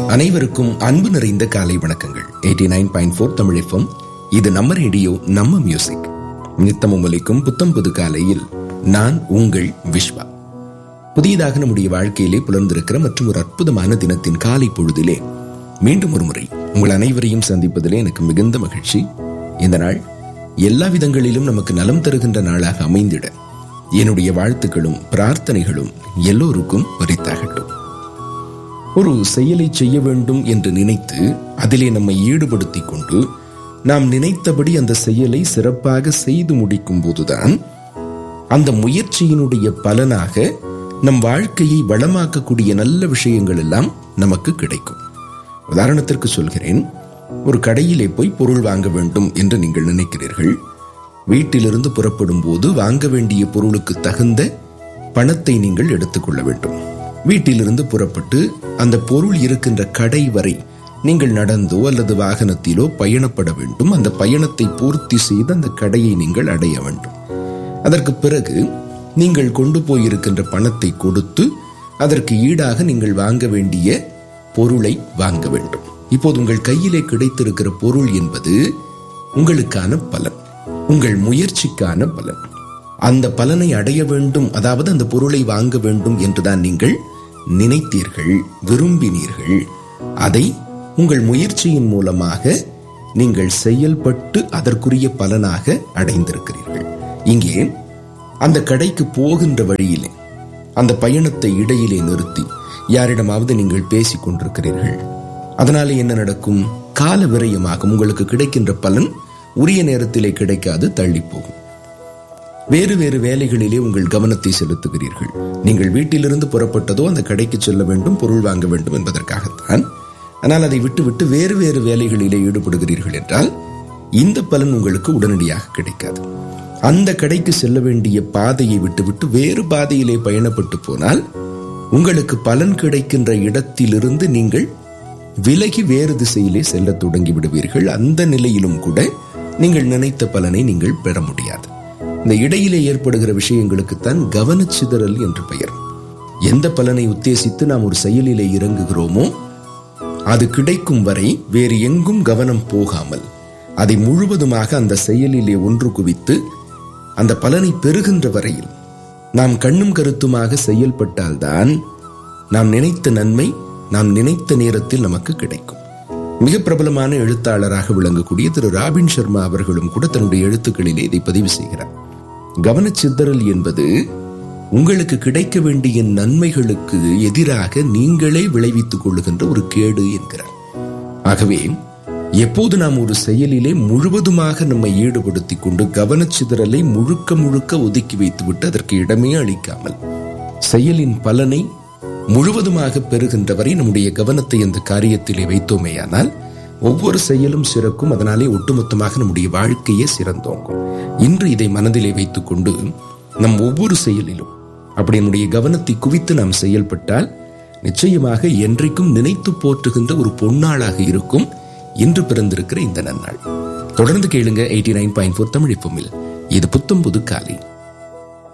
அனைவருக்கும் அன்பு நிறைந்த காலை வணக்கங்கள் eighty nine point four Tamil F M இது நம்ம ரேடியோ நம்ம மியூசிக் நித்தமும் ஒலிக்கும் புத்தம் புது காலையில் நான் உங்கள் விஸ்வா புதியதாக நம்முடைய வாழ்க்கையிலே புலர்ந்திருக்கிற மற்றும் ஒரு அற்புதமான தினத்தின் காலை பொழுதிலே மீண்டும் ஒரு முறை உங்கள் அனைவரையும் சந்திப்பதிலே எனக்கு மிகுந்த மகிழ்ச்சி இந்த நாள் எல்லா விதங்களிலும் நமக்கு நலம் தருகின்ற நாளாக அமைந்திட என்னுடைய வாழ்த்துக்களும் பிரார்த்தனைகளும் எல்லோருக்கும் வரித்தாகட்டும் ஒரு செயலை செய்ய வேண்டும் என்று நினைத்து அதிலே நம்மை ஈடுபடுத்திக் கொண்டு நாம் நினைத்தபடி அந்த செயலை சிறப்பாக செய்து முடிக்கும் போதுதான் அந்த முயற்சியினுடைய பலனாக நம் வாழ்க்கையை வளமாக்கக்கூடிய நல்ல விஷயங்கள் எல்லாம் நமக்கு கிடைக்கும் உதாரணத்திற்கு சொல்கிறேன் ஒரு கடையிலே போய் பொருள் வாங்க வேண்டும் என்று நீங்கள் நினைக்கிறீர்கள் வீட்டிலிருந்து புறப்படும் போது வாங்க வேண்டிய பொருளுக்கு தகுந்த பணத்தை நீங்கள் எடுத்துக்கொள்ள வேண்டும் வீட்டிலிருந்து புறப்பட்டு அந்த பொருள் இருக்கின்ற கடை வரை நீங்கள் நடந்தோ அல்லது வாகனத்திலோ பயணப்பட வேண்டும் அந்த பயணத்தை பூர்த்தி செய்து அந்த கடையை நீங்கள் அடைய வேண்டும் அதற்கு பிறகு நீங்கள் கொண்டு போயிருக்கின்ற பணத்தை கொடுத்து அதற்கு ஈடாக நீங்கள் வாங்க வேண்டிய பொருளை வாங்க வேண்டும் இப்போது உங்கள் கையிலே கிடைத்திருக்கிற பொருள் என்பது உங்களுக்கான பலன் உங்கள் முயற்சிக்கான பலன் அந்த பலனை அடைய வேண்டும் அதாவது அந்த பொருளை வாங்க வேண்டும் என்றுதான் நீங்கள் நினைத்தீர்கள் விரும்பினீர்கள் அதை உங்கள் முயற்சியின் மூலமாக நீங்கள் செயல்பட்டு அதற்குரிய பலனாக அடைந்திருக்கிறீர்கள் இங்கே அந்த கடைக்கு போகின்ற வழியிலே அந்த பயணத்தை இடையிலே நிறுத்தி யாரிடமாவது நீங்கள் பேசிக் கொண்டிருக்கிறீர்கள் அதனால என்ன நடக்கும் கால விரயமாக உங்களுக்கு கிடைக்கின்ற பலன் உரிய நேரத்திலே கிடைக்காது தள்ளி போகும் வேறு வேறு வேலைகளிலே உங்கள் கவனத்தை செலுத்துகிறீர்கள் நீங்கள் வீட்டிலிருந்து புறப்பட்டதோ அந்த கடைக்கு செல்ல வேண்டும் பொருள் வாங்க வேண்டும் என்பதற்காகத்தான் ஆனால் அதை விட்டுவிட்டு வேறு வேறு வேலைகளிலே ஈடுபடுகிறீர்கள் என்றால் இந்த பலன் உங்களுக்கு உடனடியாக கிடைக்காது அந்த கடைக்கு செல்ல வேண்டிய பாதையை விட்டுவிட்டு வேறு பாதையிலே பயணப்பட்டு போனால் உங்களுக்கு பலன் கிடைக்கின்ற இடத்திலிருந்து நீங்கள் விலகி வேறு திசையிலே செல்ல தொடங்கி விடுவீர்கள் அந்த நிலையிலும் கூட நீங்கள் நினைத்த பலனை நீங்கள் பெற முடியாது இந்த இடையிலே ஏற்படுகிற விஷயங்களுக்குத்தான் கவனச்சிதறல் என்று பெயர் எந்த பலனை உத்தேசித்து நாம் ஒரு செயலிலே இறங்குகிறோமோ அது கிடைக்கும் வரை வேறு எங்கும் கவனம் போகாமல் அதை முழுவதுமாக அந்த செயலிலே ஒன்று குவித்து அந்த பலனை பெறுகின்ற வரையில் நாம் கண்ணும் கருத்துமாக செயல்பட்டால்தான் நாம் நினைத்த நன்மை நாம் நினைத்த நேரத்தில் நமக்கு கிடைக்கும் மிக பிரபலமான எழுத்தாளராக விளங்கக்கூடிய திரு ராபின் சர்மா அவர்களும் கூட தன்னுடைய எழுத்துக்களிலே இதை பதிவு செய்கிறார் கவனச்சிதறல் என்பது உங்களுக்கு கிடைக்க வேண்டிய நன்மைகளுக்கு எதிராக நீங்களே விளைவித்துக் கொள்ளுகின்ற ஒரு கேடு என்கிறார் ஆகவே எப்போது நாம் ஒரு செயலிலே முழுவதுமாக நம்மை ஈடுபடுத்திக் கொண்டு கவனச்சிதறலை முழுக்க முழுக்க ஒதுக்கி வைத்துவிட்டு அதற்கு இடமே அளிக்காமல் செயலின் பலனை முழுவதுமாக பெறுகின்ற வரை நம்முடைய கவனத்தை அந்த காரியத்திலே வைத்தோமேயானால் ஒவ்வொரு செயலும் சிறக்கும் அதனாலே ஒட்டுமொத்தமாக நம்முடைய வாழ்க்கையே சிறந்தோங்கும் இன்று இதை மனதிலே வைத்துக் கொண்டு நம் ஒவ்வொரு செயலிலும் அப்படி நம்முடைய கவனத்தை குவித்து நாம் செயல்பட்டால் நிச்சயமாக என்றைக்கும் நினைத்து போற்றுகின்ற ஒரு பொன்னாளாக இருக்கும் இன்று பிறந்திருக்கிற இந்த நன்னாள் தொடர்ந்து கேளுங்க eighty nine point four Tamil இது புத்தம் புது காலை